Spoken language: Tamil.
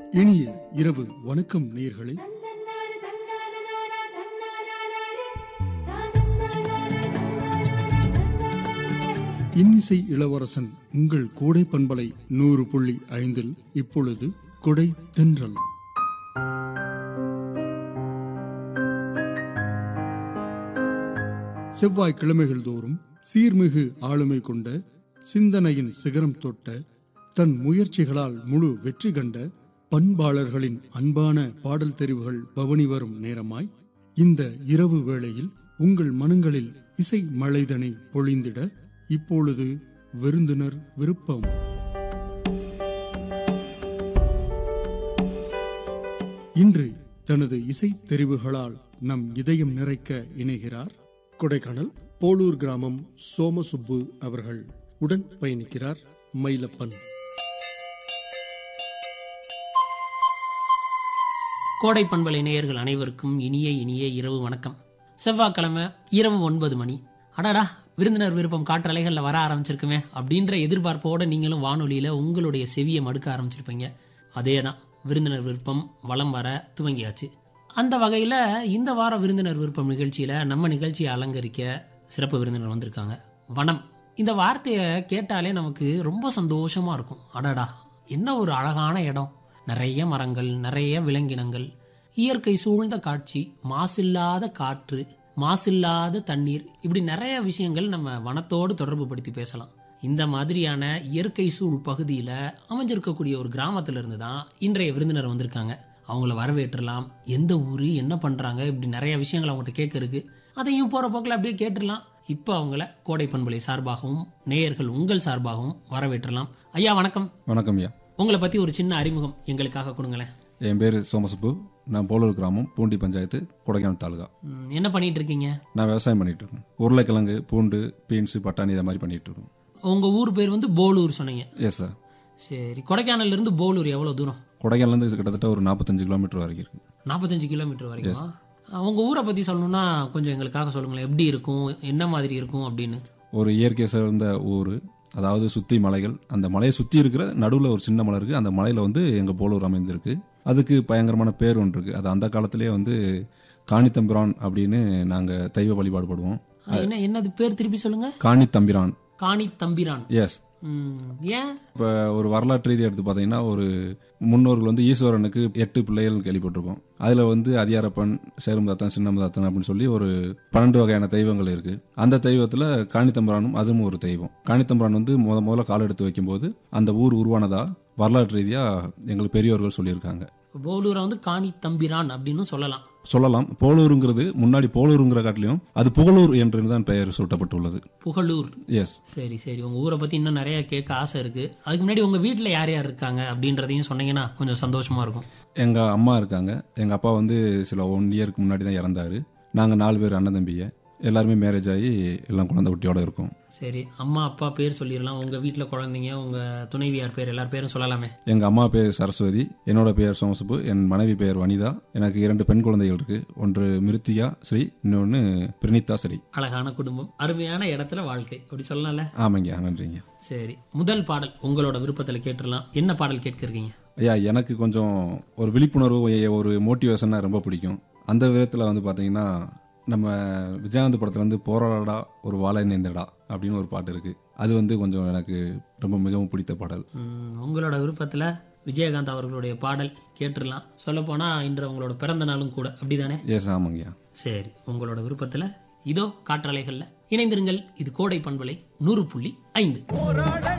இனிய இரவு வணக்கம் நேர்களே இன்னிசை இளவரசன் உங்கள் கோடை பண்பலை நூறு புள்ளி ஐந்தில் இப்பொழுது கொடை தென்றல் செவ்வாய் கிழமைகள் தோறும் சீர்மிகு ஆளுமை கொண்ட சிந்தனையின் சிகரம் தொட்ட தன் முயற்சிகளால் முழு வெற்றி கண்ட பண்பாளர்களின் அன்பான பாடல் தெரிவுகள் பவனி வரும் நேரமாய் இந்த இரவு வேளையில் உங்கள் மனங்களில் இசை மழைதனை பொழிந்திட இப்பொழுது விருந்தினர் விருப்பம் இன்று தனது இசை தெரிவுகளால் நம் இதயம் நிறைக்க இணைகிறார் கொடைக்கானல் போலூர் கிராமம் சோமசுப்பு அவர்கள் உடன் பயணிக்கிறார் மயிலப்பன் கோடை பண்பலை நேயர்கள் அனைவருக்கும் இனிய இனிய இரவு வணக்கம் செவ்வாய்க்கிழமை இரவு ஒன்பது மணி அடடா விருந்தினர் விருப்பம் காற்றலைகளில் வர ஆரம்பிச்சிருக்குமே அப்படின்ற எதிர்பார்ப்போட நீங்களும் வானொலியில் உங்களுடைய செவியை மடுக்க ஆரம்பிச்சிருப்பீங்க அதே தான் விருந்தினர் விருப்பம் வலம் வர துவங்கியாச்சு அந்த வகையில் இந்த வார விருந்தினர் விருப்பம் நிகழ்ச்சியில் நம்ம நிகழ்ச்சியை அலங்கரிக்க சிறப்பு விருந்தினர் வந்திருக்காங்க வனம் இந்த வார்த்தையை கேட்டாலே நமக்கு ரொம்ப சந்தோஷமாக இருக்கும் அடடா என்ன ஒரு அழகான இடம் நிறைய மரங்கள் நிறைய விலங்கினங்கள் இயற்கை சூழ்ந்த காட்சி மாசில்லாத காற்று மாசில்லாத தண்ணீர் இப்படி நிறைய விஷயங்கள் நம்ம வனத்தோடு தொடர்பு படுத்தி பேசலாம் இந்த மாதிரியான இயற்கை சூழ் பகுதியில் அமைஞ்சிருக்கக்கூடிய ஒரு கிராமத்துல இருந்து தான் இன்றைய விருந்தினர் வந்திருக்காங்க அவங்கள வரவேற்றலாம் எந்த ஊர் என்ன பண்ணுறாங்க இப்படி நிறைய விஷயங்கள் அவங்ககிட்ட கேட்க இருக்கு அதையும் போகிற போக்கில் அப்படியே கேட்டுடலாம் இப்போ அவங்கள கோடை பண்பலை சார்பாகவும் நேயர்கள் உங்கள் சார்பாகவும் வரவேற்றலாம் ஐயா வணக்கம் வணக்கம் ஐயா உங்களை பற்றி ஒரு சின்ன அறிமுகம் எங்களுக்காக கொடுங்களேன் என் பேர் சோமசுப்பு நான் போலூர் கிராமம் பூண்டி பஞ்சாயத்து கொடைக்கானல் தாலுகா ம், என்ன பண்ணிட்டு இருக்கீங்க நான் விவசாயம் பண்ணிட்டு இருக்கேன் உருளைக்கிழங்கு பூண்டு பீன்ஸ் பட்டாணி இதை மாதிரி பண்ணிட்டு இருக்கோம் உங்க ஊர் பேர் வந்து போலூர் சொன்னீங்க எஸ் சார் சரி கொடைக்கானல்ல இருந்து போலூர் எவ்வளோ தூரம் கொடைக்கானல்லேருந்து கிட்டத்தட்ட ஒரு நாற்பத்தஞ்சு கிலோமீட்டர் வரைக்கும் இருக்கு நாற்பத்தஞ்சு கிலோமீட்டர் வரைக்கும் உங்க ஊரை பத்தி சொல்லணும்னா கொஞ்சம் எங்களுக்காக சொல்லுங்களேன் எப்படி இருக்கும் என்ன மாதிரி இருக்கும் அப்படின்னு ஒரு இயற்கை சார்ந்த ஊர் அதாவது சுற்றி மலைகள் அந்த மலையை சுற்றி இருக்கிற நடுவில் ஒரு சின்ன மலை இருக்குது அந்த மலையில் வந்து எங்கள் போலூர் அமைந்திருக்கு அதுக்கு பயங்கரமான பேர் ஒன்று இருக்குது அது அந்த காலத்திலேயே வந்து காணித்தம்பிரான் அப்படின்னு நாங்கள் தெய்வ வழிபாடு படுவோம் ஆ, என்ன என்னது பேர் திருப்பி சொல்லுங்க காணித்தம்பிரான் காணி தம்பிரான் எஸ் ம், ஏன் இப்போ ஒரு வரலாற்று ரீதி எடுத்து பார்த்தீங்கன்னா ஒரு முன்னோர்கள் வந்து ஈஸ்வரனுக்கு எட்டு பிள்ளைகள் கேள்விப்பட்டிருக்கோம் அதில் வந்து அதிகாரப்பன் சேருமுதாத்தன் சின்னமுதாத்தன் அப்படின்னு சொல்லி ஒரு பன்னெண்டு வகையான தெய்வங்கள் இருக்கு அந்த தெய்வத்தில் காணித்தம்பரானும் அதுவும் ஒரு தெய்வம் காணித்தம்பரான் வந்து முத முதல்ல கால் எடுத்து வைக்கும்போது அந்த ஊர் உருவானதா வரலாற்று ரீதியாக எங்களுக்கு பெரியவர்கள் சொல்லியிருக்காங்க போலூரை வந்து காணி தம்பிரான் அப்படின்னு சொல்லலாம் சொல்லலாம் போலூருங்கிறது முன்னாடி போலூருங்கிற காட்டிலையும் அது புகழூர் என்று தான் பெயர் சூட்டப்பட்டுள்ளது புகழூர் எஸ் சரி சரி உங்க ஊரை பத்தி இன்னும் நிறைய கேட்க ஆசை இருக்கு அதுக்கு முன்னாடி உங்க வீட்டில் யார் யார் இருக்காங்க அப்படின்றதையும் சொன்னீங்கன்னா கொஞ்சம் சந்தோஷமா இருக்கும் எங்கள் அம்மா இருக்காங்க எங்கள் அப்பா வந்து சில ஒன் இயருக்கு முன்னாடி தான் இறந்தாரு நாங்கள் நாலு பேர் அண்ணன் தம்பிங்க எல்லாருமே மேரேஜ் ஆகி எல்லாம் குழந்தை குட்டியோட இருக்கோம் சரி அம்மா அப்பா பேர் சொல்லிடலாம் உங்க வீட்டில் குழந்தைங்க உங்க துணைவியார் பேர் எல்லார் பேரும் சொல்லலாமே எங்கள் அம்மா பேர் சரஸ்வதி என்னோட பெயர் சோமசுப்பு என் மனைவி பெயர் வனிதா எனக்கு இரண்டு பெண் குழந்தைகள் இருக்கு ஒன்று மிருத்தியா ஸ்ரீ இன்னொன்று பிரினிதா ஸ்ரீ அழகான குடும்பம் அருமையான இடத்துல வாழ்க்கை அப்படி சொல்லலாம்ல ஆமாங்க நன்றிங்க சரி முதல் பாடல் உங்களோட விருப்பத்தில் கேட்டுடலாம் என்ன பாடல் கேட்க இருக்கீங்க ஐயா எனக்கு கொஞ்சம் ஒரு விழிப்புணர்வு ஒரு மோட்டிவேஷனாக ரொம்ப பிடிக்கும் அந்த விதத்தில் வந்து பார்த்தீங்கன்னா நம்ம விஜயகாந்த் படத்துல வந்து போராடா ஒரு வாழை நேர்ந்தடா அப்படின்னு ஒரு பாட்டு இருக்கு அது வந்து கொஞ்சம் எனக்கு ரொம்ப மிகவும் பிடித்த பாடல் ம், உங்களோட விருப்பத்தில் விஜயகாந்த் அவர்களுடைய பாடல் கேட்டுடலாம் சொல்லப்போனால் இன்று உங்களோட பிறந்த நாளும் கூட அப்படிதானே எஸ் ஆமாங்கய்யா சரி உங்களோட விருப்பத்தில் இதோ காற்றலைகளில் இணைந்திருங்கள் இது கோடை பண்பலை நூறு புள்ளி ஐந்து போராட